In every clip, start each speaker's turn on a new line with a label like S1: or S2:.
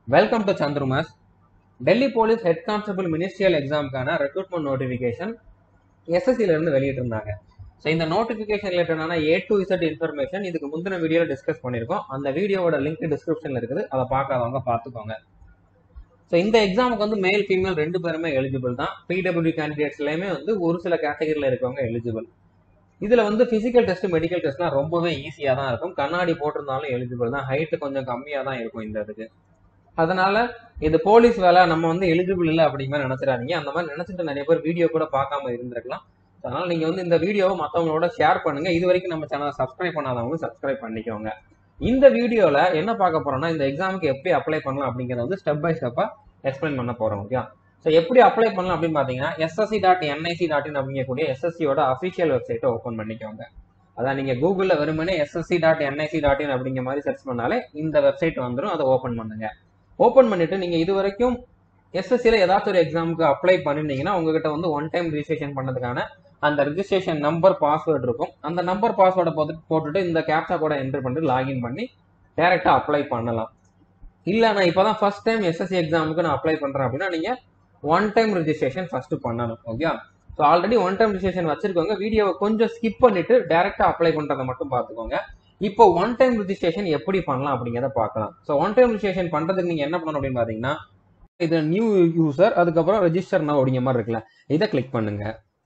S1: welcome to Chandramas Delhi police head constable ministerial எக்ஸாமுக்கான recruitment notification எஸ்எஸ்சில இருந்து வெளியிட்டிருந்தாங்க ஸோ இந்த நோட்டிஃபிகேஷன் ரிலேட்டடான ஏ டு இசட் இன்ஃபர்மேஷன் இதுக்கு முந்தின வீடியோவில் டிஸ்கஸ் பண்ணியிருக்கோம் அந்த வீடியோவோட லிங்க் டிஸ்கிரிப்ஷனில் இருக்குது அதை பார்க்காதவங்க பார்த்துக்கோங்க ஸோ இந்த எக்ஸாமுக்கு வந்து மேல் ஃபீமேல் ரெண்டு பேருமே எலிஜிபிள் தான் பிடபிள்யூ கேண்டிடேட்ஸ்லையுமே வந்து ஒரு சில கேட்டகரியில் இருக்கவங்க எலிஜிபிள் இதில் வந்து ஃபிசிக்கல் டெஸ்ட் மெடிக்கல் டெஸ்ட்லாம் ரொம்பவே ஈஸியாக தான் இருக்கும் கண்ணாடி போட்டிருந்தாலும் எலிஜிபிள் தான் ஹைட்டு கொஞ்சம் கம்மியாக தான் இருக்கும் இந்த இதுக்கு அதனால இது போலீஸ் வேலை நம்ம வந்து எலிஜிபிள் இல்லை அப்படிங்கிற மாதிரி நினைச்சிடாதீங்க அந்த மாதிரி நினைச்சிட்டு நிறைய பேர் வீடியோ கூட பார்க்காம இருந்திருக்கலாம் அதனால நீங்க வந்து இந்த வீடியோவை மற்றவங்களோட ஷேர் பண்ணுங்க இது வரைக்கும் நம்ம சேனலை சப்ஸ்கிரைப் பண்ணாதவங்க சப்ஸ்கிரைப் பண்ணிக்கோங்க இந்த வீடியோல என்ன பார்க்க போறோம்னா இந்த எக்ஸாமுக்கு எப்படி அப்ளை பண்ணலாம் அப்படிங்கறத வந்து ஸ்டெப் பை ஸ்டெப்பா எக்ஸ்பிளைன் பண்ண போறோம் ஓகே ஸோ எப்படி அப்ளை பண்ணலாம் அப்படின்னு பார்த்தீங்கன்னா SSC dot NIC dot in அப்படிங்கக்கூடிய எஸ்எஸ்சியோட அஃபிஷியல் வெப்சைட்டை ஓப்பன் பண்ணிக்கோங்க அதான் நீங்க கூகுளில் வெறுமனே SSC dot NIC dot in அப்படிங்கிற மாதிரி சர்ச் பண்ணாலே இந்த வெப்சைட் வந்துடும் அதை ஓப்பன் பண்ணுங்க ஓப்பன் பண்ணிட்டு நீங்க இது வரைக்கும் எஸ்எஸ்சியில் ஏதாச்சும் ஒரு எக்ஸாமுக்கு அப்ளை பண்ணிருந்தீங்கன்னா உங்ககிட்ட வந்து ஒன் டைம் ரிஜிஸ்ட்ரேஷன் பண்ணதுக்கான அந்த ரிஜிஸ்ட்ரேஷன் நம்பர் பாஸ்வேர்டு இருக்கும் அந்த நம்பர் பாஸ்வேர்டை போட்டு போட்டுட்டு இந்த கேப்சா கூட என்டர் பண்ணிட்டு லாகின் பண்ணி டேரெக்டாக அப்ளை பண்ணலாம் இல்லை நான் இப்போ தான் ஃபர்ஸ்ட் டைம் எஸ்எஸ்சி எக்ஸாமுக்கு நான் அப்ளை பண்ணுறேன் அப்படின்னா நீங்கள் ஒன் டைம் ரிஜிஸ்ட்ரேஷன் ஃபர்ஸ்ட் பண்ணணும் okay so already one time registration வச்சிருக்கோங்க வீடியோவை கொஞ்சம் ஸ்கிப் பண்ணிட்டு டேரெக்டாக அப்ளை பண்ணுறதை மட்டும் பார்த்துக்கோங்க இப்போ ஒன் டைம் ரிஜிஸ்ட்ரேஷன் எப்படி பண்ணலாம் அப்படிங்கிறத பார்க்கலாம் ஸோ ஒன் டைம் ரிஜிஸ்ட்ரேஷன் பண்ணுறதுக்கு நீங்கள் என்ன பண்ணணும் அப்படின்னு பார்த்தீங்கன்னா இது நியூ யூசர் அதுக்கப்புறம் ரெஜிஸ்டர் நவ் அப்படிங்கிற மாதிரி இருக்குல்ல இதை கிளிக் பண்ணுங்க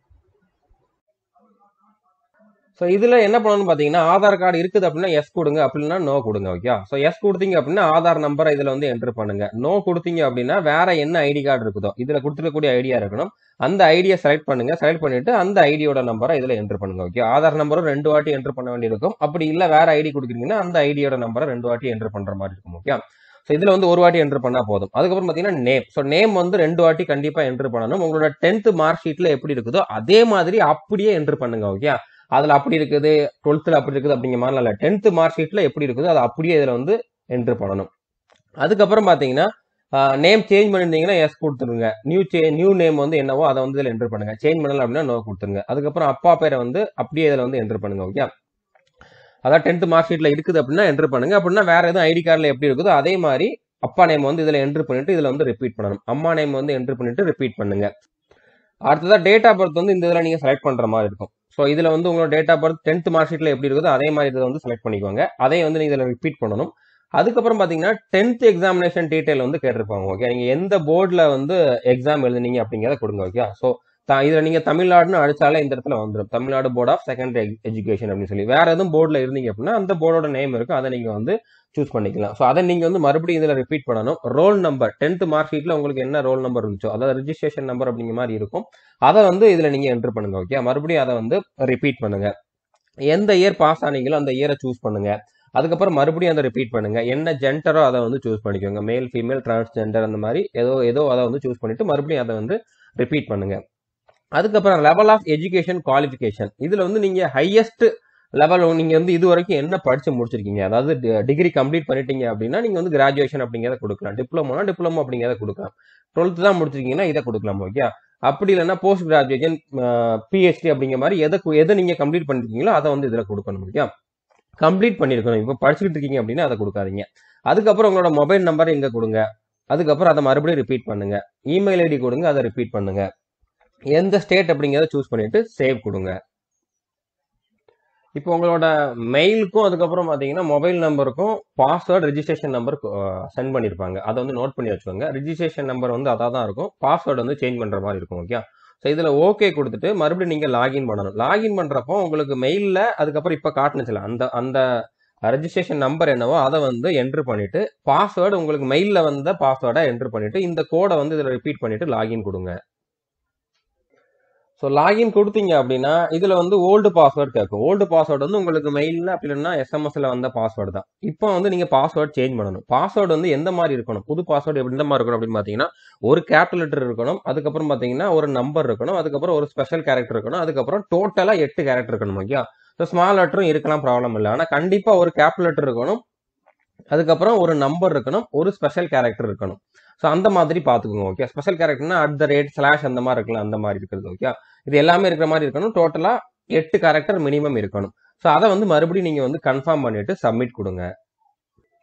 S1: ஸோ இதில் என்ன பண்ணணும்னு பார்த்தீங்கன்னா ஆதார் கார்டு இருக்குது அப்படின்னா எஸ் கொடுங்க அப்படின்னா நோ கொடுங்க ஓகே ஸோ எஸ் கொடுத்தீங்க அப்படின்னா ஆதார் நம்பரை இதில் வந்து என்ட்ரு பண்ணுங்க நோ கொடுத்தீங்க அப்படின்னா வேற என்ன ஐடி கார்டு இருக்குதோ இதில் கொடுத்துருக்கக்கூடிய ஐடியா இருக்கணும் அந்த ஐடியை செலக்ட் பண்ணுங்க செலக்ட் பண்ணிட்டு அந்த ஐடியோட நம்பரை இதில் என்ட்ரு பண்ணுங்க ஓகே ஆதார் நம்பரும் ரெண்டு வாட்டி என்ட்ரு பண்ண வேண்டியிருக்கும் அப்படி இல்லை வேற ஐடி கொடுக்குறீங்கன்னா அந்த ஐடியோட நம்பரை ரெண்டு வாட்டி என்ட்ரு பண்ணுற மாதிரி இருக்கும் ஓகே ஸோ இதில் வந்து ஒரு வாட்டி என்ட்ரு பண்ணால் போதும் அதுக்கப்புறம் பார்த்தீங்கன்னா நேம் ஸோ நேம் வந்து ரெண்டு வாட்டி கண்டிப்பாக என்ட்ரு பண்ணணும் உங்களோட டென்த் மார்க் ஷீட்டில் எப்படி இருக்குதோ அதே மாதிரி அப்படியே என்ட்ரு பண்ணுங்க ஓகே அதில் அப்படி இருக்குது டுவெல்த்தில் அப்படி இருக்குது அப்படிங்கிற மாதிரி இல்லை டென்த்து மார்க் ஷீட்டில் எப்படி இருக்குதோ அது அப்படியே இதில் வந்து என்ட்ரு பண்ணணும் அதுக்கப்புறம் பார்த்தீங்கன்னா நேம் சேஞ்ச் பண்ணியிருந்தீங்கன்னா எஸ் கொடுத்துருங்க நியூ சே நியூ நேம் வந்து என்னவோ அதை வந்து இதில் என்ட்ரு பண்ணுங்க சேஞ்ச் பண்ணல அப்படின்னா நோ கொடுத்துருங்க அதுக்கப்புறம் அப்பா பேரை வந்து அப்படியே இதில் வந்து என்ட்ரு பண்ணுங்க ஓகே அதான் டென்த் மார்க் ஷீட்டில் இருக்குது அப்படின்னா என்ட்ரு பண்ணுங்க அப்படின்னா வேற எதுவும் ஐடி கார்டில் எப்படி இருக்குதோ அதே மாதிரி அப்பா நேம் வந்து இதில் என்ட்ரு பண்ணிட்டு இதில் வந்து ரிப்பீட் பண்ணணும் அம்மா நேம் வந்து என்ட்ரு பண்ணிட்டு ரிப்பீட் பண்ணுங்க அடுத்ததாக டேட் ஆஃப் பர்த் வந்து இந்த இதில் நீங்கள் செலக்ட் பண்ணுற மாதிரி இருக்கும் ஸோ இதில் வந்து உங்களோட date of birth tenth mark ஷீட்டில் எப்படி இருக்குதோ அதே மாதிரி இதை வந்து செலக்ட் பண்ணிக்கோங்க அதே வந்து நீங்கள் இதில் ரிப்பீட் பண்ணணும் அதுக்கப்புறம் பார்த்தீங்கன்னா டென்த் எக்ஸாமினேஷன் டீட்டெயில் வந்து கேட்டிருப்பாங்க ஓகே நீங்கள் எந்த போர்டில் வந்து எக்ஸாம் எழுதுனீங்க அப்படிங்கிறத கொடுங்க ஓகே ஸோ இதில் நீங்கள் தமிழ்நாடுன்னு அடிச்சாலே இந்த இடத்துல வந்துடும் Tamil Nadu board of secondary education அப்படின்னு சொல்லி வேற எதுவும் போர்டில் இருந்தீங்க அப்படின்னா அந்த போர்டோட நேம் இருக்கும் அதை நீங்கள் வந்து சூஸ் பண்ணிக்கலாம் ஸோ அதை நீங்கள் வந்து மறுபடியும் இதில் ரிப்பீட் பண்ணணும் ரோல் நம்பர் டென்த் மார்க் ஷீட்டில் உங்களுக்கு என்ன ரோல் நம்பர் இருந்துச்சோ அதாவது ரிஜிஸ்ட்ரேஷன் நம்பர் அப்படிங்கிற மாதிரி இருக்கும் அதை வந்து இதில் நீங்கள் என்ட்ரு பண்ணுங்க ஓகே மறுபடியும் அதை வந்து ரிப்பீட் பண்ணுங்க எந்த இயர் பாஸ் ஆனீங்களோ அந்த இயரை சூஸ் பண்ணுங்க அதுக்கப்புறம் மறுபடியும் அதை ரிப்பீட் பண்ணுங்க என்ன ஜென்டரோ அதை வந்து சூஸ் பண்ணிக்கோங்க மேல் ஃபீமேல் டிரான்ஸ்ஜெண்டர் அந்த மாதிரி ஏதோ ஏதோ அதை வந்து சூஸ் பண்ணிட்டு மறுபடியும் அதை வந்து ரிப்பீட் பண்ணுங்க அதுக்கப்புறம் லெவல் ஆஃப் எஜுகேஷன் குவாலிஃபிகேஷன் இதில் வந்து நீங்கள் ஹையஸ்ட் லெவல் நீங்கள் வந்து இது வரைக்கும் என்ன படிச்சு முடிச்சிருக்கீங்க அதாவது டிகிரி கம்ப்ளீட் பண்ணிட்டீங்க அப்படின்னா நீங்கள் வந்து கிராஜுவேஷன் அப்படிங்கிறத கொடுக்கலாம் டிப்ளமோனா டிப்ளமோ அப்படிங்கிறத கொடுக்கலாம் டுவெல்த் தான் முடிச்சிருக்கீங்கன்னா இதை கொடுக்கலாம் ஓகே அப்படி இல்லைன்னா போஸ்ட் கிராஜுவேஷன் பிஹெச்டி அப்படிங்கிற மாதிரி எதை எதை நீங்கள் கம்ப்ளீட் பண்ணிருக்கீங்களோ அதை வந்து இதில் கொடுக்கணும் ஓகே கம்ப்ளீட் பண்ணியிருக்கணும் இப்போ படிச்சுக்கிட்டு இருக்கீங்க அப்படின்னா அதை கொடுக்காதீங்க அதுக்கப்புறம் உங்களோட மொபைல் நம்பர் இங்கே கொடுங்க அதுக்கப்புறம் அதை மறுபடியும் ரிப்பீட் பண்ணுங்க இமெயில் ஐடி கொடுங்க அதை ரிப்பீட் பண்ணுங்க எந்த ஸ்டேட் அப்படிங்கிறத சூஸ் பண்ணிட்டு சேவ் கொடுங்க இப்போ உங்களோட மெயிலுக்கும் அதுக்கப்புறம் பார்த்தீங்கன்னா மொபைல் நம்பருக்கும் பாஸ்வேர்டு ரிஜிஸ்ட்ரேஷன் நம்பர் சென்ட் பண்ணியிருப்பாங்க அதை வந்து நோட் பண்ணி வச்சுக்கோங்க ரிஜிஸ்ட்ரேஷன் நம்பர் வந்து அதாக தான் இருக்கும் பாஸ்வேர்டு வந்து சேஞ்ச் பண்ணுற மாதிரி இருக்கும் ஓகே ஸோ இதில் ஓகே கொடுத்துட்டு மறுபடியும் நீங்கள் லாகின் பண்ணணும் லாகின் பண்ணுறப்போ உங்களுக்கு மெயிலில் அதுக்கப்புறம் இப்போ காட்டுனுச்சுல அந்த அந்த ரெஜிஸ்ட்ரேஷன் நம்பர் என்னவோ அதை வந்து என்ட்ரு பண்ணிட்டு பாஸ்வேர்டு உங்களுக்கு மெயிலில் வந்த பாஸ்வேர்டை என்ட்ரு பண்ணிட்டு இந்த கோடை வந்து இதில் ரிப்பீட் பண்ணிட்டு லாகின் கொடுங்க ஸோ லாகின் கொடுத்தீங்க அப்படின்னா இதில் வந்து ஓல்டு பாஸ்வேர்டு கேட்கும் ஓல்டு பாஸ்வேர்டு வந்து உங்களுக்கு மெயிலில் அப்படி இல்லைன்னா எஸ்எம்எஸ்ல வந்த பாஸ்வேர்டு தான் இப்போ வந்து நீங்கள் பாஸ்வேர்டு சேஞ்ச் பண்ணணும் பாஸ்வேர்டு வந்து எந்த மாதிரி இருக்கணும் புது பாஸ்வேர்டு எப்படி எந்த மாதிரி இருக்கணும் அப்படின்னு பார்த்தீங்கன்னா ஒரு கேபிட்டல் லெட்டர் இருக்கணும் அதுக்கப்புறம் பார்த்தீங்கன்னா ஒரு நம்பர் இருக்கணும் அதுக்கப்புறம் ஒரு ஸ்பெஷல் கேரக்டர் இருக்கணும் அதுக்கப்புறம் டோட்டலாக எட்டு கேரக்டர் இருக்கணும் ஓகே ஸோ ஸ்மால் லெட்டரும் இருக்கலாம் ப்ராப்ளம் இல்லை ஆனால் கண்டிப்பாக ஒரு கேபிட்டல் லெட்டர் இருக்கணும் அதுக்கப்புறம் ஒரு நம்பர் இருக்கணும் ஒரு ஸ்பெஷல் கேரக்டர் இருக்கணும் ஸோ அந்த மாதிரி பார்த்துக்கோங்க ஓகே ஸ்பெஷல் கேரக்டர்னா அட் த ரேட் ஸ்லாஷ் அந்த மாதிரி இருக்கலாம் அந்த மாதிரி இருக்கிறது ஓகே இது எல்லாமே இருக்கிற மாதிரி இருக்கணும் டோட்டலாக எட்டு கேரக்டர் மினிமம் இருக்கணும் ஸோ அதை வந்து மறுபடியும் நீங்கள் வந்து கன்ஃபார்ம் பண்ணிட்டு சப்மிட் கொடுங்க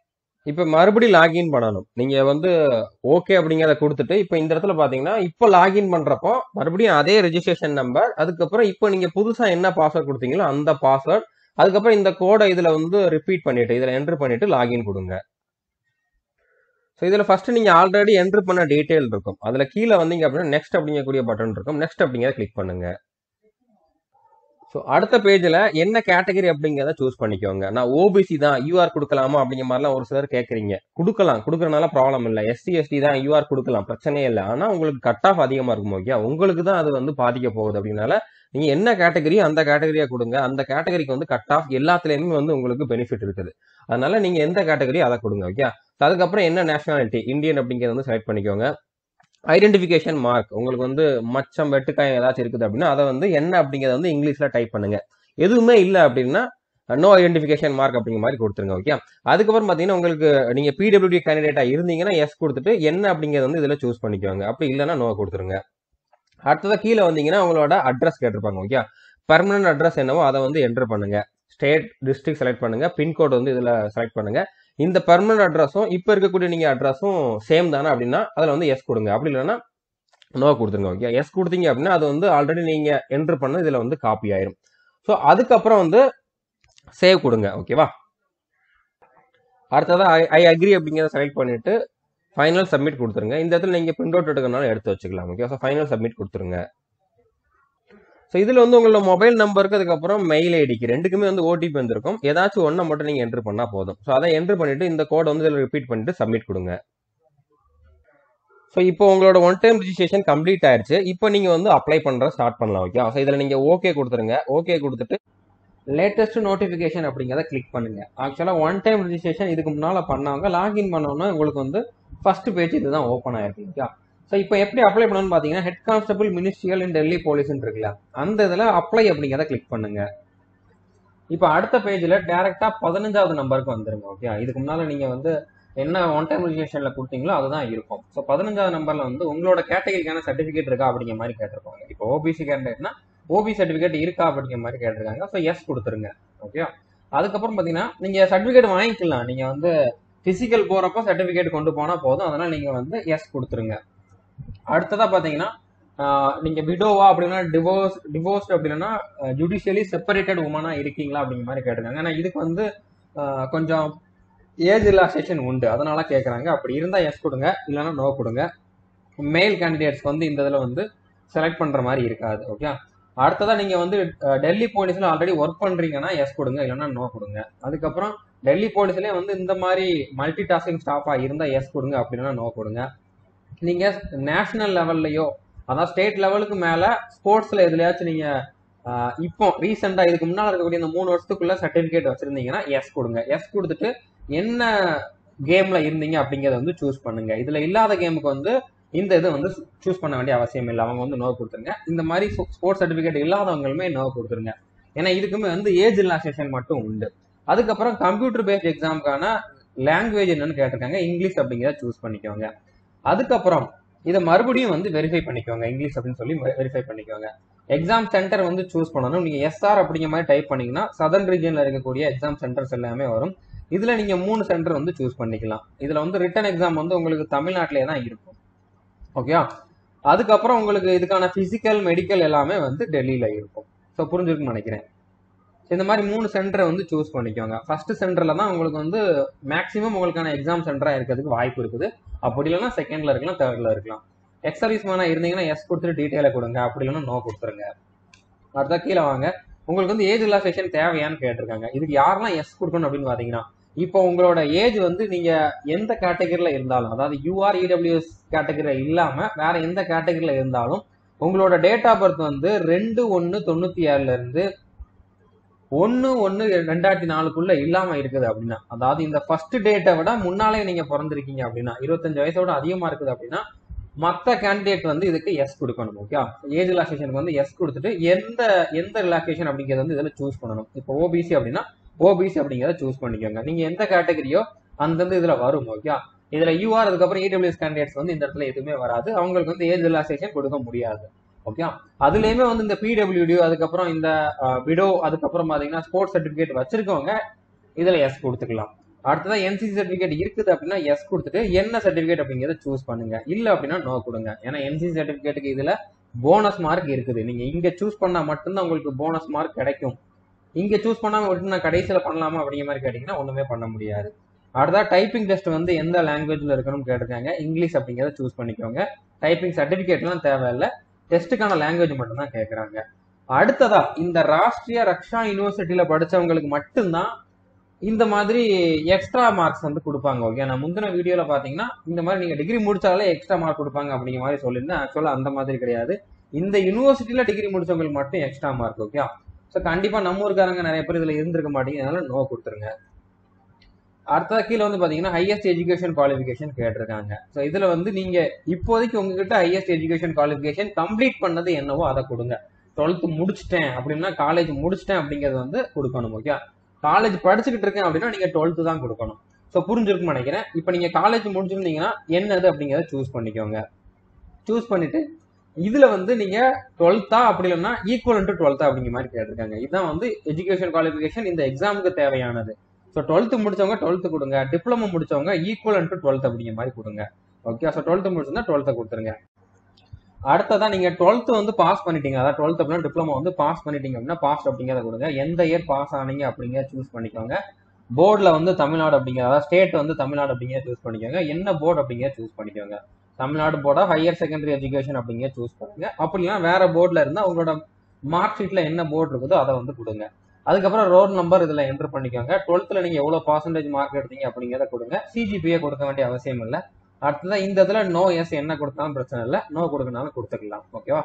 S1: இப்போ மறுபடியும் லாகின் பண்ணணும் நீங்க வந்து ஓகே அப்படிங்கிறத கொடுத்துட்டு இப்போ இந்த இடத்துல பாத்தீங்கன்னா இப்போ லாகின் பண்றப்போ மறுபடியும் அதே ரெஜிஸ்ட்ரேஷன் நம்பர் அதுக்கப்புறம் இப்போ நீங்க புதுசா என்ன பாஸ்வேர்ட் கொடுத்தீங்களோ அந்த பாஸ்வேர்ட் அதுக்கப்புறம் இந்த கோடை இதுல வந்து ரிப்பீட் பண்ணிட்டு இதுல என்டர் பண்ணிட்டு லாகின் கொடுங்க ஸோ இதில் ஃபர்ஸ்ட் நீங்கள் ஆல்ரெடி என்ட்ரு பண்ண டீட்டெயில் இருக்கும் அதில் கீழே வந்தீங்க அப்படின்னா நெக்ஸ்ட் அப்படிங்கக்கூடிய பட்டன் இருக்கும் நெக்ஸ்ட் அப்படிங்கிறத கிளிக் பண்ணுங்க ஸோ அடுத்த பேஜில் என்ன கேட்டகரி அப்படிங்கிறத சூஸ் பண்ணிக்கோங்க நான் ஓபிசி தான் யூஆர் கொடுக்கலாமா அப்படிங்கிற மாதிரிலாம் ஒரு சிலர் கேட்குறீங்க கொடுக்கலாம் கொடுக்கறனால ப்ராப்ளம் இல்லை எஸ்சி எஸ்டி தான் யூஆர் கொடுக்கலாம் பிரச்சனையே இல்லை ஆனால் உங்களுக்கு கட் ஆஃப் அதிகமாக இருக்கும் ஓகே உங்களுக்கு தான் அது வந்து பாதிக்க போகுது அப்படின்னால நீங்கள் என்ன கேட்டகரி அந்த கேட்டகரியை கொடுங்க அந்த கேட்டகரிக்கு வந்து கட் ஆஃப் எல்லாத்துலேயுமே வந்து உங்களுக்கு பெனிஃபிட் இருக்குது அதனால நீங்கள் எந்த கேட்டகரி அதை கொடுங்க ஓகே அதுக்கப்புறம் என்ன நேஷனாலிட்டி இந்தியன் அப்படிங்கிறத வந்து செலக்ட் பண்ணிக்கோங்க ஐடென்டிஃபிகேஷன் மார்க் உங்களுக்கு வந்து மச்சம் வெட்டுக்காயம் ஏதாச்சும் இருக்குது அப்படின்னா அதை வந்து என்ன அப்படிங்கிறத வந்து இங்கிலீஷில் டைப் பண்ணுங்க எதுவுமே இல்லை அப்படின்னா நோ ஐடென்டிஃபிகேஷன் மார்க் அப்படிங்கிற மாதிரி கொடுத்துருங்க ஓகே அதுக்கப்புறம் பார்த்தீங்கன்னா உங்களுக்கு நீங்கள் பிடபிள்யூடி கேண்டிடேட்டாக இருந்தீங்கன்னா எஸ் கொடுத்துட்டு என்ன அப்படிங்கிறத வந்து இதில் சூஸ் பண்ணிக்கோங்க அப்படி இல்லைன்னா நோ கொடுத்துருங்க அடுத்ததாக கீழே வந்தீங்கன்னா உங்களோட அட்ரஸ் கேட்டிருப்பாங்க ஓகே பர்மனன்ட் அட்ரஸ் என்னவோ அதை வந்து என்டர் பண்ணுங்க ஸ்டேட் டிஸ்ட்ரிக்ட் செலக்ட் பண்ணுங்க பின்கோட் வந்து இதில் செலக்ட் பண்ணுங்க இந்த பெர்மனன்ட் அட்ரஸும் இப்போ இருக்கக்கூடிய நீங்கள் அட்ரஸும் சேம் தானே அப்படின்னா அதில் வந்து எஸ் கொடுங்க அப்படி இல்லைன்னா நோ கொடுத்துருங்க ஓகே எஸ் கொடுத்தீங்க அப்படின்னா அது வந்து ஆல்ரெடி நீங்கள் என்ட்ரு பண்ண இதில் வந்து காப்பி ஆயிரும் ஸோ அதுக்கப்புறம் வந்து சேவ் கொடுங்க ஓகேவா அடுத்ததாக ஐ ஐ அக்ரி அப்படிங்கிறத செலக்ட் பண்ணிட்டு ஃபைனல் சப்மிட் கொடுத்துருங்க இந்த இடத்துல நீங்கள் பிரிண்ட் அவுட் எடுக்கணும்னாலும் எடுத்து வச்சுக்கலாம் ஓகே ஸோ ஃபைனல் சப்மிட் கொடுத்துருங்க ஸோ இதில் வந்து உங்களோட மொபைல் நம்பருக்கு அதுக்கப்புறம் மெயில் ஐடிக்கு ரெண்டுக்குமே வந்து ஓடிபி வந்திருக்கும் ஏதாச்சும் ஒன்றை மட்டும் நீங்கள் என்ட்ரு பண்ணால் போதும் ஸோ அதை என்ட்ரு பண்ணிட்டு இந்த கோடை வந்து இதில் ரிப்பீட் பண்ணிட்டு சப்மிட் கொடுங்க ஸோ இப்போ உங்களோட ஒன் டைம் ரிஜிஸ்ட்ரேஷன் கம்ப்ளீட் ஆயிருச்சு இப்போ நீங்கள் வந்து அப்ளை பண்ணுற ஸ்டார்ட் பண்ணலாம் ஓகே ஸோ இதில் நீங்கள் ஓகே கொடுத்துருங்க ஓகே கொடுத்துட்டு லேட்டஸ்ட் நோட்டிஃபிகேஷன் அப்படிங்கிறத கிளிக் பண்ணுங்க ஆக்சுவலாக ஒன் டைம் ரிஜிஸ்ட்ரேஷன் இதுக்கு முன்னால் பண்ணவங்க லாகின் பண்ணோன்னா உங்களுக்கு வந்து ஃபர்ஸ்ட் பேஜ் இதுதான் ஓப்பன் ஆயிருக்கு ஓகே ஸோ இப்போ எப்படி அப்ளை பண்ணணும்னு பார்த்தீங்கன்னா head constable ministerial in Delhi போலீஸ்னு இருக்குல்ல அந்த இதில் அப்ளை அப்படிங்கிறத கிளிக் பண்ணுங்க இப்போ அடுத்த பேஜில் டேரெக்டாக பதினஞ்சாவது நம்பருக்கு வந்துருங்க ஓகே இதுக்கு முன்னால் நீங்கள் வந்து என்ன ஒன் டைம் ரிஜிஸ்ட்ரேஷனில் கொடுத்தீங்களோ அதுதான் இருக்கும் ஸோ பதினஞ்சாவது நம்பரில் வந்து உங்களோட கேட்டகரிக்கான சர்டிஃபிகேட் இருக்கா அப்படிங்கிற மாதிரி கேட்டிருப்பாங்க இப்போ ஓபிசி கேண்டிடேட்னா ஓபி சர்டிஃபிகேட் இருக்கா அப்படிங்கிற மாதிரி கேட்டிருக்காங்க ஸோ எஸ் கொடுத்துருங்க ஓகே அதுக்கப்புறம் பார்த்தீங்கன்னா நீங்கள் சர்டிஃபிகேட் வாங்கிக்கலாம் நீங்கள் வந்து ஃபிசிக்கல் போகிறப்போ சர்டிஃபிகேட் கொண்டு போனால் போதும் அதனால் நீங்கள் வந்து எஸ் கொடுத்துருங்க அடுத்ததாக பார்த்தீங்கன்னா நீங்கள் விடோவா அப்படின்னா டிவோர்ஸ் டிவோர்ஸ்ட் அப்படின்னா ஜுடிஷியலி செப்பரேட்டட் உமனா இருக்கீங்களா அப்படிங்கிற மாதிரி கேட்டிருக்காங்க ஏன்னா இதுக்கு வந்து கொஞ்சம் ஏஜ் ரிலாக்ஸேஷன் உண்டு அதனால கேட்குறாங்க அப்படி இருந்தால் எஸ் கொடுங்க இல்லைன்னா நோ கொடுங்க மேல் கேண்டிடேட்ஸ்க்கு வந்து இந்த இதில் வந்து செலக்ட் பண்ணுற மாதிரி இருக்காது ஓகே அடுத்ததாக நீங்கள் வந்து டெல்லி போலீஸில் ஆல்ரெடி ஒர்க் பண்ணுறீங்கன்னா எஸ் கொடுங்க இல்லைன்னா நோ கொடுங்க அதுக்கப்புறம் டெல்லி போலீஸ்லேயே வந்து இந்த மாதிரி மல்டி டாஸ்கிங் ஸ்டாஃபாக இருந்தால் எஸ் கொடுங்க அப்படின்னா நோ கொடுங்க நீங்கள் நேஷனல் லெவல்லையோ அதான் ஸ்டேட் லெவலுக்கு மேலே ஸ்போர்ட்ஸில் எதுலையாச்சும் நீங்கள் இப்போ ரீசெண்டாக இதுக்கு முன்னால் இருக்கக்கூடிய இந்த மூணு வருஷத்துக்குள்ள சர்டிஃபிகேட் வச்சுருந்தீங்கன்னா எஸ் கொடுங்க எஸ் கொடுத்துட்டு என்ன கேமில் இருந்தீங்க அப்படிங்கிறத வந்து சூஸ் பண்ணுங்க இதில் இல்லாத கேமுக்கு வந்து இந்த இது வந்து சூஸ் பண்ண வேண்டிய அவசியம் இல்லை அவங்க வந்து நோ கொடுத்துருங்க இந்த மாதிரி ஸ்போர்ட்ஸ் சர்டிஃபிகேட் இல்லாதவங்களுமே நோ கொடுத்துருங்க ஏன்னா இதுக்குமே வந்து ஏஜ் ரிலாக்ஸேஷன் மட்டும் உண்டு அதுக்கப்புறம் கம்ப்யூட்டர் பேஸ்ட் எக்ஸாமுக்கான லாங்குவேஜ் என்னன்னு கேட்டிருக்காங்க இங்கிலீஷ் அப்படிங்கிறத சூஸ் பண்ணிக்கோங்க அதுக்கப்புறம் இதை மறுபடியும் வந்து வெரிஃபை பண்ணிக்கோங்க இங்கிலீஷ் அப்படின்னு சொல்லி வெரிஃபை பண்ணிக்கோங்க எக்ஸாம் சென்டர் வந்து சூஸ் பண்ணணும் நீங்க எஸ்ஆர் அப்படிங்கிற மாதிரி டைப் பண்ணீங்கன்னா சதர்ன் ரீஜன்ல இருக்கக்கூடிய எக்ஸாம் சென்டர்ஸ் எல்லாமே வரும் இதுல நீங்க மூணு சென்டர் வந்து சூஸ் பண்ணிக்கலாம் இதுல வந்து ரிட்டன் எக்ஸாம் வந்து உங்களுக்கு தமிழ்நாட்டிலே தான் இருக்கும் ஓகே அதுக்கப்புறம் உங்களுக்கு இதுக்கான பிசிக்கல் மெடிக்கல் எல்லாமே வந்து டெல்லியில இருக்கும் ஸோ புரிஞ்சிருக்குன்னு நினைக்கிறேன் இந்த மாதிரி மூணு சென்டரை வந்து சூஸ் பண்ணிக்கோங்க ஃபர்ஸ்ட் சென்டர்ல தான் உங்களுக்கு வந்து மேக்ஸிமம் உங்களுக்கான எக்ஸாம் சென்டரா இருக்கிறதுக்கு வாய்ப்பு இருக்குது அப்படி இல்லைன்னா செகண்ட்ல இருக்கலாம் தேர்ட்ல இருக்கலாம் எக்ஸ் சர்வீஸ் மேனா இருந்தீங்கன்னா எஸ் கொடுத்துட்டு டீட்டெயிலை கொடுங்க அப்படி இல்லைன்னா நோ கொடுத்துருங்க அடுத்த கீழே வாங்க உங்களுக்கு வந்து ஏஜ் ரிலாக்ஸேஷன் தேவையான்னு கேட்டிருக்காங்க இதுக்கு யாரெல்லாம் எஸ் கொடுக்கணும் அப்படின்னு பாத்தீங்கன்னா இப்போ உங்களோட ஏஜ் வந்து நீங்க எந்த கேட்டகரியில இருந்தாலும் அதாவது யூஆர் இடபிள்யூஎஸ் கேட்டகரியில இல்லாம வேற எந்த கேட்டகரியில இருந்தாலும் உங்களோட டேட் ஆஃப் பர்த் வந்து ரெண்டு ஒன்னு தொண்ணூத்தி ஏழுல இருந்து ஒன்னு ஒன்னு ரெண்டாயிரத்தி நாலுக்குள்ள இல்லாம இருக்குது அப்படின்னா அதாவது இந்த ஃபர்ஸ்ட் டேட்டை விட முன்னாலே நீங்க பிறந்திருக்கீங்க அப்படின்னா இருபத்தஞ்சு வயசோட அதிகமா இருக்குது அப்படின்னா மற்ற கேண்டிடேட் வந்து இதுக்கு எஸ் கொடுக்கணும் ஓகே ஏஜ் ரிலாக்ஸேஷனுக்கு வந்து எஸ் கொடுத்துட்டு எந்த எந்த ரிலாக்ஸேஷன் அப்படிங்கிறத வந்து இதில் சூஸ் பண்ணணும் இப்போ ஓபிசி அப்படின்னா ஓபிசி அப்படிங்கிறத சூஸ் பண்ணிக்கோங்க நீங்க எந்த கேட்டகரியோ அந்தந்த இதுல வரும் ஓகே இதுல யூஆர் அதுக்கப்புறம் இடபிள்யூஎஸ் கேண்டிடேட்ஸ் வந்து இந்த இடத்துல எதுவுமே வராது அவங்களுக்கு வந்து ஏஜ் ரிலாக்ஸேஷன் கொடுக்க முடியாது ஓகே அதுலயுமே வந்து இந்த பிடபிள்யூடி அதுக்கப்புறம் இந்த விடோ அதுக்கப்புறம் பாத்தீங்கன்னா ஸ்போர்ட்ஸ் சர்டிபிகேட் வச்சிருக்கவங்க இதுல எஸ் கொடுத்துக்கலாம் அடுத்ததான் என்சிசி சர்டிஃபிகேட் இருக்குது அப்படின்னா எஸ் கொடுத்துட்டு என்ன சர்டிஃபிகேட் அப்படிங்கிறத சூஸ் பண்ணுங்க இல்ல அப்படின்னா நோ கொடுங்க ஏன்னா என்சிசி சர்டிஃபிகேட்டுக்கு இதுல போனஸ் மார்க் இருக்குது நீங்க இங்க சூஸ் பண்ணா மட்டும்தான் உங்களுக்கு போனஸ் மார்க் கிடைக்கும் இங்க சூஸ் பண்ணாம விட்டு நான் கடைசியில பண்ணலாமா அப்படிங்கிற மாதிரி கேட்டீங்கன்னா ஒண்ணுமே பண்ண முடியாது அடுத்தா டைப்பிங் டெஸ்ட் வந்து எந்த லாங்குவேஜ்ல இருக்கணும்னு கேட்டிருக்காங்க இங்கிலீஷ் அப்படிங்கிறத சூஸ் பண்ணிக்கோங்க டைப்பிங் சர்டிபிகேட்லாம் தேவையில்லை டெஸ்ட்டுக்கான லாங்குவேஜ் மட்டும் தான் கேட்குறாங்க அடுத்ததா இந்த ராஷ்டிரிய ரக்ஷா யூனிவர்சிட்டியில படிச்சவங்களுக்கு மட்டும்தான் இந்த மாதிரி எக்ஸ்ட்ரா மார்க்ஸ் வந்து கொடுப்பாங்க ஓகே நான் முந்தின வீடியோல பாத்தீங்கன்னா இந்த மாதிரி நீங்க டிகிரி முடிச்சாலே எக்ஸ்ட்ரா மார்க் கொடுப்பாங்க அப்படிங்கிற மாதிரி சொல்லியிருந்தேன் ஆக்சுவலா அந்த மாதிரி கிடையாது இந்த யூனிவர்சிட்டியில டிகிரி முடிச்சவங்களுக்கு மட்டும் எக்ஸ்ட்ரா மார்க் ஓகே ஸோ கண்டிப்பா நம்ம ஊருக்காரங்க நிறைய பேர் இதுல இருந்திருக்க மாட்டீங்க அதனால நோ கொடுத்துருங்க அடுத்ததா கீழே வந்து பாத்தீங்கன்னா ஹையஸ்ட் எஜுகேஷன் குவாலிஃபிகேஷன் கேட்டிருக்காங்க ஸோ இதுல வந்து நீங்க இப்போதைக்கு உங்ககிட்ட ஹையஸ்ட் எஜுகேஷன் குவாலிஃபிகேஷன் கம்ப்ளீட் பண்ணது என்னவோ அதை கொடுங்க டுவெல்த் முடிச்சிட்டேன் அப்படின்னா காலேஜ் முடிச்சிட்டேன் அப்படிங்கிறது வந்து கொடுக்கணும் ஓகே காலேஜ் படிச்சுக்கிட்டு இருக்கேன் அப்படின்னா நீங்க டுவெல்த் தான் கொடுக்கணும் ஸோ புரிஞ்சிருக்கும்னு நினைக்கிறேன் இப்போ நீங்க காலேஜ் முடிச்சிருந்தீங்கன்னா என்னது அப்படிங்கிறத சூஸ் பண்ணிக்கோங்க சூஸ் பண்ணிட்டு இதுல வந்து நீங்க டுவெல்த்தா அப்படி இல்லைன்னா ஈக்குவல் டு டுவெல்த்தா அப்படிங்கிற மாதிரி கேட்டிருக்காங்க இதுதான் வந்து எஜுகேஷன் குவாலிஃபிகேஷன் இந்த எக்ஸாமுக்கு தேவையானது ஸோ டுவெல்த்து முடிச்சவங்க டுவெல்த்து கொடுங்க டிப்ளமோ முடிச்சவங்க ஈக்குவல் டு டுவெல்த் அப்படிங்கிற மாதிரி கொடுங்க ஓகே ஸோ டுவெல்த்து முடிச்சிருந்தா டுவெல்த்தை கொடுத்துருங்க அடுத்ததான் நீங்க டுவெல்த் வந்து பாஸ் பண்ணிட்டீங்க அதாவது டுவெல்த் அப்படின்னா டிப்ளமோ வந்து பாஸ் பண்ணிட்டீங்க அப்படின்னா பாஸ் அப்படிங்கிறத கொடுங்க எந்த இயர் பாஸ் ஆனீங்க அப்படிங்கிற சூஸ் பண்ணிக்கோங்க போர்டில் வந்து தமிழ்நாடு அப்படிங்கிற அதாவது ஸ்டேட் வந்து தமிழ்நாடு அப்படிங்கிற சூஸ் பண்ணிக்கோங்க என்ன போர்டு அப்படிங்கிற சூஸ் பண்ணிக்கோங்க தமிழ்நாடு போர்டா ஹையர் செகண்டரி எஜுகேஷன் அப்படிங்கிற சூஸ் பண்ணுங்க அப்படின்னா வேற போர்டில் இருந்தால் உங்களோட மார்க் ஷீட்ல என்ன போர்டு இருக்குதோ அதை வந்து கொடுங்க அதுக்கப்புறம் ரோல் நம்பர் இதுல என்டர் பண்ணிக்கோங்க டுவெல்த்ல நீங்க எவ்வளவு பர்சன்டேஜ் மார்க் எடுத்தீங்க அப்படிங்கிறத கொடுங்க சிஜிபிஏ கொடுக்க வேண்டிய அவசியம் இல்லை அடுத்ததான் இந்த இதுல நோ எஸ் என்ன கொடுத்தாலும் பிரச்சனை இல்லை நோ கொடுக்கனாலும் கொடுத்துக்கலாம் ஓகேவா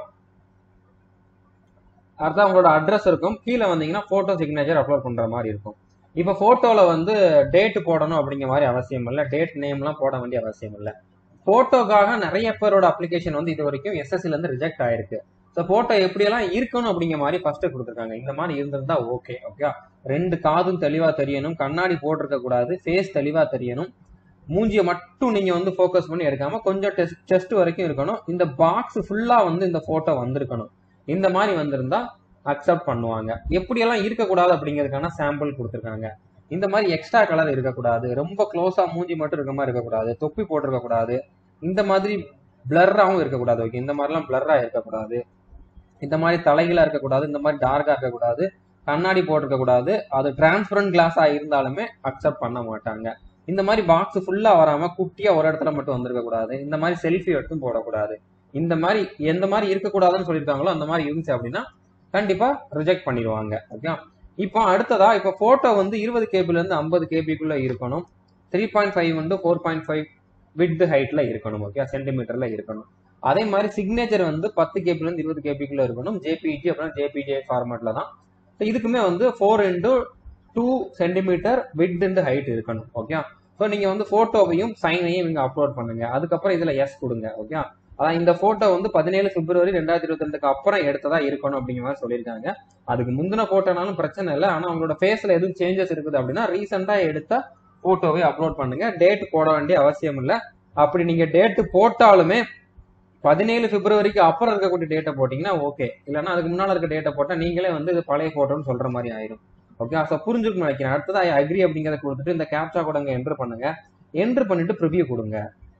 S1: அடுத்தா உங்களோட அட்ரஸ் இருக்கும் கீழே வந்தீங்கன்னா போட்டோ சிக்னேச்சர் அப்லோட் பண்ற மாதிரி இருக்கும் இப்போ போட்டோல வந்து டேட் போடணும் அப்படிங்கிற மாதிரி அவசியம் இல்லை டேட் நேம்லாம் போட வேண்டிய அவசியம் இல்லை போட்டோக்காக நிறைய பேரோட அப்ளிகேஷன் வந்து இது வரைக்கும் எஸ்எஸ்சில இருந்து ரிஜெக்ட் ஆயிருக்கு ஸோ போட்டோ எப்படியெல்லாம் இருக்கணும் அப்படிங்கிற மாதிரி ஃபர்ஸ்ட் கொடுத்துருக்காங்க இந்த மாதிரி இருந்திருந்தா ஓகே ஓகே ரெண்டு காதும் தெளிவா தெரியணும் கண்ணாடி போட்டிருக்க கூடாது ஃபேஸ் தெளிவா தெரியணும் மூஞ்சியை மட்டும் நீங்க வந்து ஃபோக்கஸ் பண்ணி எடுக்காம கொஞ்சம் டெஸ்ட் செஸ்ட் வரைக்கும் இருக்கணும் இந்த பாக்ஸ் ஃபுல்லா வந்து இந்த போட்டோ வந்திருக்கணும் இந்த மாதிரி வந்திருந்தா அக்செப்ட் பண்ணுவாங்க எப்படியெல்லாம் இருக்கக்கூடாது அப்படிங்கிறதுக்கான சாம்பிள் கொடுத்துருக்காங்க இந்த மாதிரி எக்ஸ்ட்ரா கலர் இருக்கக்கூடாது ரொம்ப க்ளோஸா மூஞ்சி மட்டும் இருக்க மாதிரி இருக்கக்கூடாது தொப்பி போட்டிருக்க கூடாது இந்த மாதிரி பிளர்ராகவும் இருக்கக்கூடாது ஓகே இந்த மாதிரிலாம் பிளர்ரா இருக்கக்கூடாது இந்த மாதிரி தலைகளா இருக்கக்கூடாது இந்த மாதிரி டார்க்கா இருக்கக்கூடாது கண்ணாடி போட்டிருக்க கூடாது அது டிரான்ஸ்பரண்ட் கிளாஸா இருந்தாலுமே அக்செப்ட் பண்ண மாட்டாங்க இந்த மாதிரி பாக்ஸ் ஃபுல்லா வராம குட்டியா ஒரு இடத்துல மட்டும் வந்திருக்க கூடாது இந்த மாதிரி செல்ஃபி எடுத்தும் போடக்கூடாது இந்த மாதிரி எந்த மாதிரி இருக்கக்கூடாதுன்னு சொல்லியிருக்காங்களோ அந்த மாதிரி இருந்துச்சு அப்படின்னா கண்டிப்பா ரிஜெக்ட் பண்ணிடுவாங்க ஓகே இப்போ அடுத்ததா இப்போ போட்டோ வந்து இருபது கேபில இருந்து ஐம்பது கேபிக்குள்ள இருக்கணும் த்ரீ பாயிண்ட் ஃபைவ் வந்து ஃபோர் பாயிண்ட் ஃபைவ் வித் ஹைட்ல இருக்கணும் ஓகே சென்டிமீட்டர்ல இருக்கணும் அதே மாதிரி சிக்னேச்சர் வந்து பத்து கேபில இருந்து இருபது கேபிக்குள்ள இருக்கணும் ஜேபிஜி அப்படின்னா ஜேபிஜே ஃபார்மேட்ல தான் So இதுக்குமே வந்து four into two centimetre with into height இருக்கணும் ஓகே ஸோ நீங்க வந்து போட்டோவையும் சைனையும் இங்க அப்லோட் பண்ணுங்க அதுக்கப்புறம் இதுல எஸ் கொடுங்க ஓகே அதான் இந்த போட்டோ வந்து பதினேழு பிப்ரவரி ரெண்டாயிரத்தி இருபத்தி ரெண்டுக்கு அப்புறம் எடுத்ததா இருக்கணும் அப்படிங்கிற மாதிரி சொல்லியிருக்காங்க அதுக்கு முந்தின போட்டோனாலும் பிரச்சனை இல்லை ஆனா உங்களோட ஃபேஸ்ல எதுவும் சேஞ்சஸ் இருக்குது அப்படின்னா ரீசெண்டா எடுத்த போட்டோவை அப்லோட் பண்ணுங்க டேட் போட வேண்டிய அவசியம் இல்லை அப்படி நீங்க டேட் போட்டாலுமே பதினேழு பிப்ரவரிக்கு அப்புறம் இருக்கக்கூடிய டேட்டை போட்டீங்கன்னா ஓகே இல்லைன்னா அதுக்கு முன்னால இருக்க டேட்டை போட்டா நீங்களே வந்து இது பழைய போட்டோன்னு சொல்ற மாதிரி ஆயிரும் ஓகே ஸோ புரிஞ்சுக்கணும் நினைக்கிறேன் அடுத்தது ஐ அக்ரி அப்படிங்கிறத கொடுத்துட்டு இந்த கேப்சா கூட என்டர் பண்ணுங்க என்டர் பண்ணிட்டு ப்ரிவியூ கொடுங்க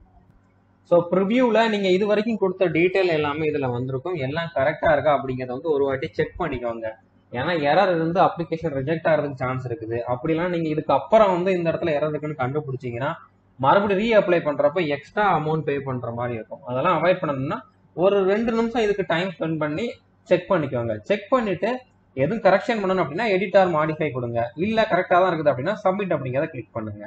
S1: ஸோ ப்ரிவியூவில் நீங்கள் இது வரைக்கும் கொடுத்த டீட்டெயில் எல்லாமே இதில் வந்திருக்கும் எல்லாம் கரெக்டாக இருக்கா அப்படிங்கிறத வந்து ஒரு வாட்டி செக் பண்ணிக்கோங்க ஏன்னா எரர் இருந்து அப்ளிகேஷன் ரிஜெக்ட் ஆகிறதுக்கு சான்ஸ் இருக்குது அப்படிலாம் நீங்கள் இதுக்கு அப்புறம் வந்து இந்த இடத்துல எரர் இருக்குன்னு கண்டுபிடிச்சிங்கன்னா மறுபடியும் ரீ அப்ளை பண்ணுறப்ப எக்ஸ்ட்ரா அமௌண்ட் பே பண்ணுற மாதிரி இருக்கும் அதெல்லாம் அவாய்ட் பண்ணணும்னா ஒரு ரெண்டு நிமிஷம் இதுக்கு டைம் ஸ்பெண்ட் பண்ணி செக் பண்ணிக்கோங்க செக் பண்ணிட்டு எதுவும் கரெக்ஷன் பண்ணணும் அப்படின்னா எடிட்டார் மாடிஃபை கொடுங்க இல்லை கரெக்டாக தான் இருக்குது அப்படின்னா சப்மிட் அப்படிங்கிறத கிளிக் பண்ணுங்க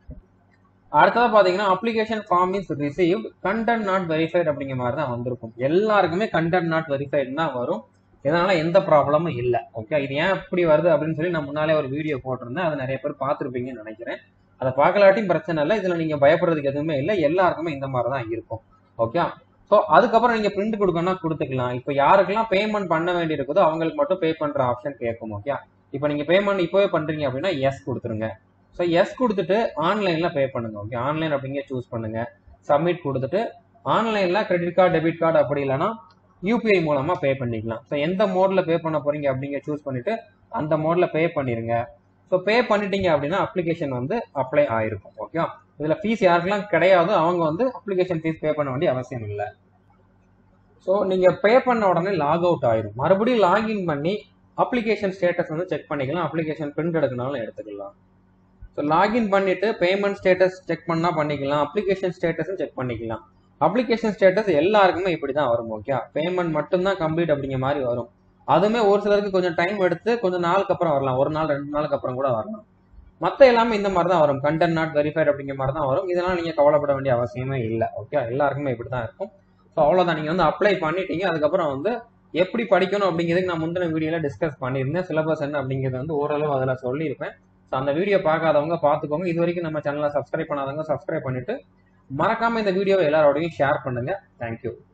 S1: அடுத்ததா பாத்தீங்கன்னா application form is receive content not verified அப்படிங்கிற மாதிரி தான் வந்திருக்கும் எல்லாருக்குமே கண்டென்ட் நாட் வெரிஃபைட் தான் வரும் இதனால எந்த ப்ராப்ளமும் இல்லை ஓகே இது ஏன் இப்படி வருது அப்படின்னு சொல்லி நான் முன்னாலே ஒரு வீடியோ போட்டிருந்தேன் அது நிறைய பேர் பார்த்துருப்பீங்கன்னு நினைக்கிறேன் அதை பார்க்கலாட்டியும் பிரச்சனை இல்லை இதுல நீங்க பயப்படுறதுக்கு எதுவுமே இல்லை எல்லாருக்குமே இந்த மாதிரி தான் இருக்கும் ஓகே ஸோ அதுக்கப்புறம் நீங்க பிரிண்ட் கொடுக்கணும்னா கொடுத்துக்கலாம் இப்போ யாருக்கெல்லாம் பேமெண்ட் பண்ண வேண்டி இருக்குதோ அவங்களுக்கு மட்டும் பே பண்ற ஆப்ஷன் கேட்கும் ஓகே இப்போ நீங்க பேமெண்ட் இப்போவே பண்றீங்க அப்படின்னா எஸ் கொடுத்துருங்க ஸோ எஸ் கொடுத்துட்டு ஆன்லைன்ல பே பண்ணுங்க ஓகே ஆன்லைன் அப்படிங்க சூஸ் பண்ணுங்க சப்மிட் கொடுத்துட்டு ஆன்லைன்ல கிரெடிட் கார்டு டெபிட் கார்டு அப்படி இல்லைன்னா யூபிஐ மூலமா பே பண்ணிக்கலாம் ஸோ எந்த மோட்ல பே பண்ண போறீங்க அப்படிங்க சூஸ் பண்ணிட்டு அந்த மோட்ல பே பண்ணிருங்க
S2: ஸோ பே பண்ணிட்டீங்க அப்படின்னா அப்ளிகேஷன் வந்து அப்ளை ஆயிருக்கும் ஓகே இதுல ஃபீஸ் யாருக்கெல்லாம் கிடையாதோ அவங்க வந்து அப்ளிகேஷன் ஃபீஸ் பே பண்ண வேண்டிய அவசியம் இல்லை ஸோ நீங்க பே பண்ண உடனே லாக் அவுட் ஆயிடும் மறுபடியும் லாகின் பண்ணி அப்ளிகேஷன் ஸ்டேட்டஸ் வந்து செக் பண்ணிக்கலாம் அப்ளிகேஷன் பிரிண்ட் எடுக்கனாலும் எடுத்துக்கலாம் ஸோ லாகின் பண்ணிட்டு பேமெண்ட் ஸ்டேட்டஸ் செக் பண்ணா பண்ணிக்கலாம் அப்ளிகேஷன் ஸ்டேட்டஸும் செக் பண்ணிக்கலாம் அப்ளிகேஷன் ஸ்டேட்டஸ் எல்லாருக்குமே இப்படி தான் வரும் ஓகே பேமெண்ட் மட்டும்தான் கம்ப்ளீட் அப்படிங்கிற மாதிரி வரும் அதுவுமே ஒரு சிலருக்கு கொஞ்சம் டைம் எடுத்து கொஞ்சம் நாளுக்கு அப்புறம் வரலாம் ஒரு நாள் ரெண்டு நாளுக்கு அப்புறம் கூட வரலாம் மற்ற எல்லாமே இந்த மாதிரி தான் வரும் கண்டென்ட் நாட் வெரிஃபைட் அப்படிங்கிற மாதிரி தான் வரும் இதெல்லாம் நீங்கள் கவலைப்பட வேண்டிய அவசியமே இல்லை ஓகே எல்லாருக்குமே இப்படி தான் இருக்கும் ஸோ அவ்வளோதான் நீங்கள் வந்து அப்ளை பண்ணிட்டீங்க அதுக்கப்புறம் வந்து எப்படி படிக்கணும் அப்படிங்கிறதுக்கு நான் முந்தின வீடியோவில் டிஸ்கஸ் பண்ணியிருந்தேன் சிலபஸ் என்ன அப்படிங்கிறது வந்து ஓரளவு அதில் சொல்லியிருப்பேன் ஸோ அந்த வீடியோ பார்க்காதவங்க பார்த்துக்கோங்க இது வரைக்கும் நம்ம சேனலை சப்ஸ்கிரைப் பண்ணாதவங்க சப்ஸ்கிரைப் பண்ணிட்டு மறக்காம இந்த வீடியோவை எல்லாரோடையும் ஷேர் பண்ணுங்க தேங்க்யூ